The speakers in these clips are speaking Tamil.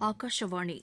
ஆகாஷவாணி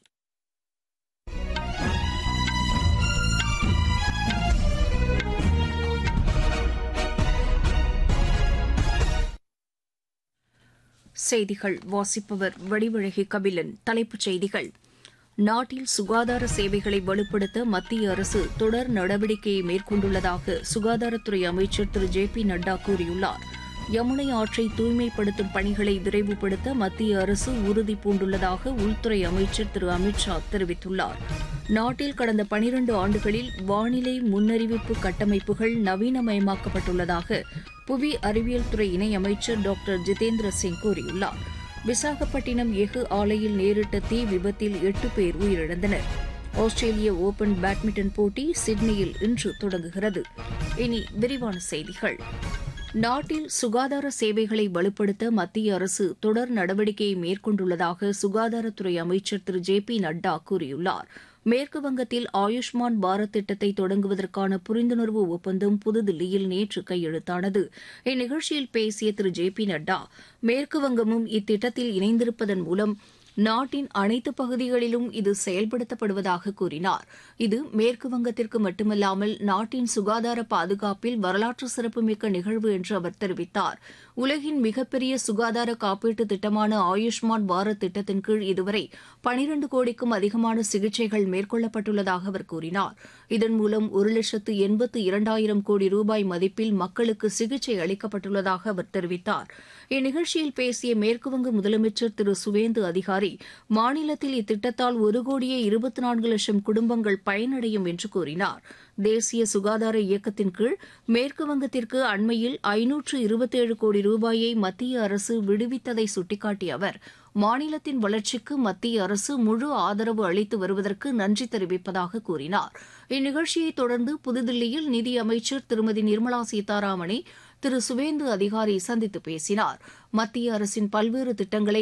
செய்திகள் வாசிப்பவர் வடிவழகி கபிலன் தலைப்புச் செய்திகள் நாட்டில் சுகாதார சேவைகளை வலுப்படுத்த மத்திய அரசு தொடர் நடவடிக்கையை மேற்கொண்டுள்ளதாக சுகாதாரத்துறை அமைச்சர் திரு ஜே பி நட்டா கூறியுள்ளார் யமுனை ஆற்றை தூய்மைப்படுத்தும் பணிகளை விரைவுபடுத்த மத்திய அரசு உறுதி பூண்டுள்ளதாக உள்துறை அமைச்சர் திரு அமித் ஷா தெரிவித்துள்ளார் நாட்டில் கடந்த பனிரண்டு ஆண்டுகளில் வானிலை முன்னறிவிப்பு கட்டமைப்புகள் நவீனமயமாக்கப்பட்டுள்ளதாக புவி அறிவியல் துறை இணையமைச்சர் டாக்டர் ஜிதேந்திர சிங் கூறியுள்ளார் விசாகப்பட்டினம் எஃகு ஆலையில் நேரிட்ட தீ விபத்தில் எட்டு பேர் உயிரிழந்தனர் ஆஸ்திரேலிய ஓபன் பேட்மிண்டன் போட்டி சிட்னியில் இன்று தொடங்குகிறது இனி விரிவான செய்திகள் நாட்டில் சுகாதார சேவைகளை வலுப்படுத்த மத்திய அரசு தொடர் நடவடிக்கையை மேற்கொண்டுள்ளதாக சுகாதாரத்துறை அமைச்சர் திரு ஜே பி நட்டா கூறியுள்ளார் மேற்கு வங்கத்தில் ஆயுஷ்மான் பாரத் திட்டத்தை தொடங்குவதற்கான புரிந்துணர்வு ஒப்பந்தம் புதுதில்லியில் நேற்று கையெழுத்தானது இந்நிகழ்ச்சியில் பேசிய திரு ஜே பி நட்டா மேற்கு வங்கமும் இத்திட்டத்தில் இணைந்திருப்பதன் மூலம் நாட்டின் அனைத்து பகுதிகளிலும் இது செயல்படுத்தப்படுவதாக கூறினார் இது மேற்கு வங்கத்திற்கு மட்டுமல்லாமல் நாட்டின் சுகாதார பாதுகாப்பில் வரலாற்று சிறப்புமிக்க நிகழ்வு என்று அவர் தெரிவித்தார் உலகின் மிகப்பெரிய சுகாதார காப்பீட்டு திட்டமான ஆயுஷ்மான் பாரத் திட்டத்தின் கீழ் இதுவரை பனிரண்டு கோடிக்கும் அதிகமான சிகிச்சைகள் மேற்கொள்ளப்பட்டுள்ளதாக அவர் கூறினார் இதன் மூலம் ஒரு லட்சத்து எண்பத்து இரண்டாயிரம் கோடி ரூபாய் மதிப்பில் மக்களுக்கு சிகிச்சை அளிக்கப்பட்டுள்ளதாக அவர் தெரிவித்தார் இந்நிகழ்ச்சியில் பேசிய மேற்குவங்க முதலமைச்சர் திரு சுவேந்து அதிகாரி மாநிலத்தில் இத்திட்டத்தால் ஒரு கோடியே இருபத்தி நான்கு லட்சம் குடும்பங்கள் பயனடையும் என்று கூறினார் தேசிய சுகாதார இயக்கத்தின் கீழ் மேற்கு வங்கத்திற்கு அண்மையில் ஐநூற்று இருபத்தேழு கோடி ரூபாயை மத்திய அரசு விடுவித்ததை சுட்டிக்காட்டிய அவர் மாநிலத்தின் வளர்ச்சிக்கு மத்திய அரசு முழு ஆதரவு அளித்து வருவதற்கு நன்றி தெரிவிப்பதாக கூறினார் இந்நிகழ்ச்சியை தொடர்ந்து புதுதில்லியில் நிதி அமைச்சர் திருமதி நிர்மலா சீதாராமனை திரு சுவேந்து அதிகாரி சந்தித்து பேசினார் மத்திய அரசின் பல்வேறு திட்டங்களை